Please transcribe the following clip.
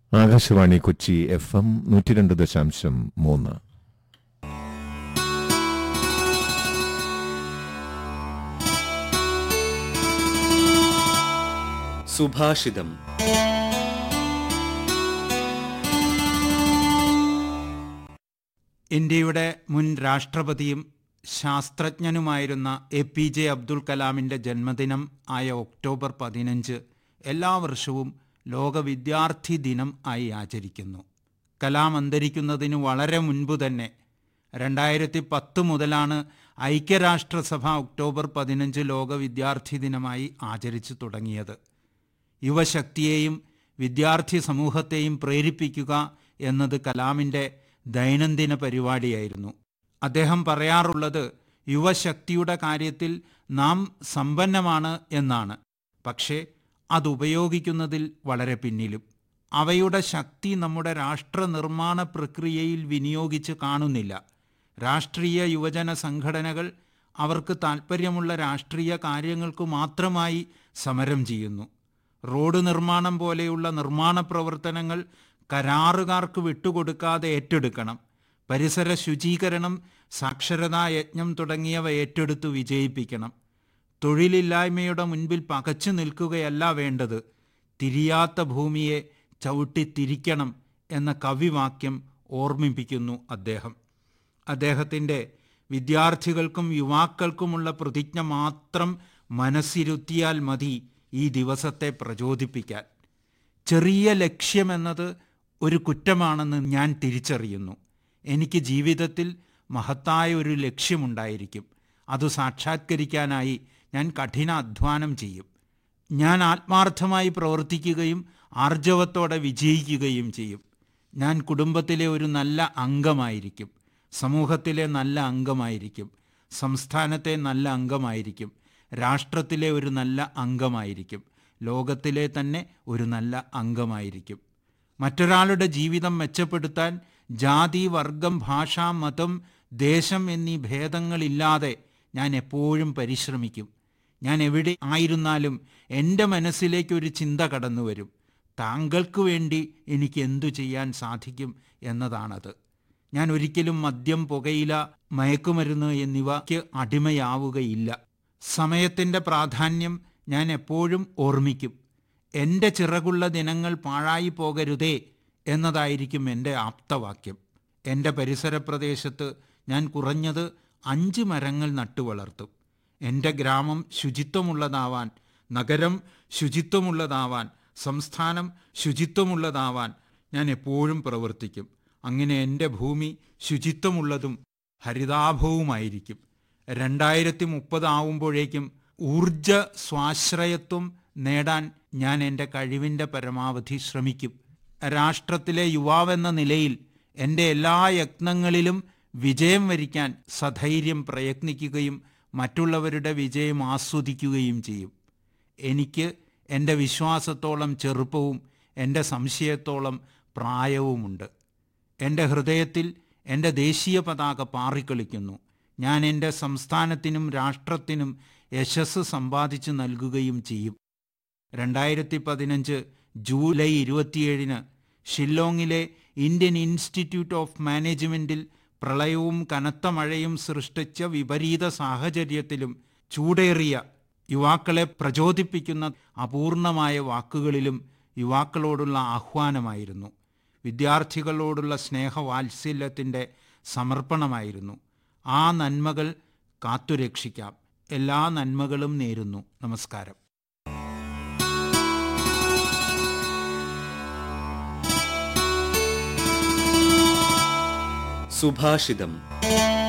Akashvani Kochi F M നൂറ്റി രണ്ട് ദശാംശം മൂന്ന് സുഭാഷിതം ഇന്ത്യയുടെ മുൻ രാഷ്ട്രപതിയും ശാസ്ത്രജ്ഞനുമായിരുന്ന എ പി ജെ അബ്ദുൽ കലാമിൻ്റെ ജന്മദിനം ആയ ഒക്ടോബർ പതിനഞ്ച് എല്ലാ വർഷവും ലോക വിദ്യാർത്ഥി ദിനം ആയി ആചരിക്കുന്നു കലാം അന്തരിക്കുന്നതിന് വളരെ മുൻപ് തന്നെ രണ്ടായിരത്തി പത്ത് മുതലാണ് ഐക്യരാഷ്ട്രസഭ ഒക്ടോബർ പതിനഞ്ച് ലോക വിദ്യാർത്ഥി ദിനമായി ആചരിച്ചു തുടങ്ങിയത് യുവശക്തിയെയും വിദ്യാർത്ഥി സമൂഹത്തെയും പ്രേരിപ്പിക്കുക എന്നത് കലാമിൻ്റെ ദൈനംദിന പരിപാടിയായിരുന്നു അദ്ദേഹം പറയാറുള്ളത് യുവശക്തിയുടെ കാര്യത്തിൽ നാം സമ്പന്നമാണ് എന്നാണ് പക്ഷേ അതുപയോഗിക്കുന്നതിൽ വളരെ പിന്നിലും അവയുടെ ശക്തി നമ്മുടെ രാഷ്ട്ര നിർമ്മാണ പ്രക്രിയയിൽ വിനിയോഗിച്ച് കാണുന്നില്ല രാഷ്ട്രീയ യുവജന സംഘടനകൾ അവർക്ക് താൽപ്പര്യമുള്ള രാഷ്ട്രീയ കാര്യങ്ങൾക്ക് മാത്രമായി സമരം ചെയ്യുന്നു റോഡ് നിർമ്മാണം പോലെയുള്ള നിർമ്മാണ പ്രവർത്തനങ്ങൾ കരാറുകാർക്ക് വിട്ടുകൊടുക്കാതെ ഏറ്റെടുക്കണം പരിസര ശുചീകരണം സാക്ഷരതാ യജ്ഞം തുടങ്ങിയവ ഏറ്റെടുത്ത് വിജയിപ്പിക്കണം തൊഴിലില്ലായ്മയുടെ മുൻപിൽ പകച്ചു നിൽക്കുകയല്ല വേണ്ടത് തിരിയാത്ത ഭൂമിയെ ചവിട്ടി തിരിക്കണം എന്ന കവിവാക്യം ഓർമ്മിപ്പിക്കുന്നു അദ്ദേഹം അദ്ദേഹത്തിൻ്റെ വിദ്യാർത്ഥികൾക്കും യുവാക്കൾക്കുമുള്ള പ്രതിജ്ഞ മാത്രം മനസ്സിരുത്തിയാൽ മതി ഈ ദിവസത്തെ പ്രചോദിപ്പിക്കാൻ ചെറിയ ലക്ഷ്യമെന്നത് ഒരു കുറ്റമാണെന്ന് ഞാൻ തിരിച്ചറിയുന്നു എനിക്ക് ജീവിതത്തിൽ മഹത്തായ ഒരു ലക്ഷ്യമുണ്ടായിരിക്കും അത് സാക്ഷാത്കരിക്കാനായി ഞാൻ കഠിന അധ്വാനം ചെയ്യും ഞാൻ ആത്മാർത്ഥമായി പ്രവർത്തിക്കുകയും ആർജവത്തോടെ വിജയിക്കുകയും ചെയ്യും ഞാൻ കുടുംബത്തിലെ ഒരു നല്ല അംഗമായിരിക്കും സമൂഹത്തിലെ നല്ല അംഗമായിരിക്കും സംസ്ഥാനത്തെ നല്ല അംഗമായിരിക്കും രാഷ്ട്രത്തിലെ ഒരു നല്ല അംഗമായിരിക്കും ലോകത്തിലെ തന്നെ ഒരു നല്ല അംഗമായിരിക്കും മറ്റൊരാളുടെ ജീവിതം മെച്ചപ്പെടുത്താൻ ജാതി വർഗം ഭാഷ മതം ദേശം എന്നീ ഭേദങ്ങളില്ലാതെ ഞാൻ എപ്പോഴും പരിശ്രമിക്കും ഞാൻ എവിടെ ആയിരുന്നാലും എൻ്റെ മനസ്സിലേക്ക് ഒരു ചിന്ത കടന്നു വരും താങ്കൾക്ക് വേണ്ടി എനിക്ക് എന്തു ചെയ്യാൻ സാധിക്കും എന്നതാണത് ഞാൻ ഒരിക്കലും മദ്യം പുകയില മയക്കുമരുന്ന് എന്നിവയ്ക്ക് അടിമയാവുകയില്ല സമയത്തിൻ്റെ പ്രാധാന്യം ഞാൻ എപ്പോഴും ഓർമ്മിക്കും എൻ്റെ ചിറകുള്ള ദിനങ്ങൾ പാഴായി പോകരുതേ എന്നതായിരിക്കും എൻ്റെ ആപ്തവാക്യം എൻ്റെ പരിസര പ്രദേശത്ത് ഞാൻ കുറഞ്ഞത് അഞ്ച് മരങ്ങൾ നട്ടുവളർത്തും എൻ്റെ ഗ്രാമം ശുചിത്വമുള്ളതാവാൻ നഗരം ശുചിത്വമുള്ളതാവാൻ സംസ്ഥാനം ശുചിത്വമുള്ളതാവാൻ ഞാൻ എപ്പോഴും പ്രവർത്തിക്കും അങ്ങനെ എൻ്റെ ഭൂമി ശുചിത്വമുള്ളതും ഹരിതാഭവുമായിരിക്കും രണ്ടായിരത്തി മുപ്പത് ആവുമ്പോഴേക്കും ഊർജ സ്വാശ്രയത്വം നേടാൻ ഞാൻ എൻ്റെ കഴിവിൻ്റെ പരമാവധി ശ്രമിക്കും രാഷ്ട്രത്തിലെ യുവാവെന്ന നിലയിൽ എൻ്റെ എല്ലാ യത്നങ്ങളിലും വിജയം വരിക്കാൻ സധൈര്യം പ്രയത്നിക്കുകയും മറ്റുള്ളവരുടെ വിജയം ആസ്വദിക്കുകയും ചെയ്യും എനിക്ക് എൻ്റെ വിശ്വാസത്തോളം ചെറുപ്പവും എൻ്റെ സംശയത്തോളം പ്രായവുമുണ്ട് എൻ്റെ ഹൃദയത്തിൽ എൻ്റെ ദേശീയ പതാക പാറിക്കളിക്കുന്നു ഞാൻ എൻ്റെ സംസ്ഥാനത്തിനും രാഷ്ട്രത്തിനും യശസ് സമ്പാദിച്ചു നൽകുകയും ചെയ്യും രണ്ടായിരത്തി പതിനഞ്ച് ജൂലൈ ഇരുപത്തിയേഴിന് ഷില്ലോങ്ങിലെ ഇന്ത്യൻ ഇൻസ്റ്റിറ്റ്യൂട്ട് ഓഫ് മാനേജ്മെൻറ്റിൽ പ്രളയവും കനത്ത മഴയും സൃഷ്ടിച്ച വിപരീത സാഹചര്യത്തിലും ചൂടേറിയ യുവാക്കളെ പ്രചോദിപ്പിക്കുന്ന അപൂർണമായ വാക്കുകളിലും യുവാക്കളോടുള്ള ആഹ്വാനമായിരുന്നു വിദ്യാർത്ഥികളോടുള്ള സ്നേഹവാത്സല്യത്തിൻ്റെ സമർപ്പണമായിരുന്നു ആ നന്മകൾ കാത്തുരക്ഷിക്കാം എല്ലാ നന്മകളും നേരുന്നു നമസ്കാരം സുഭാഷിതം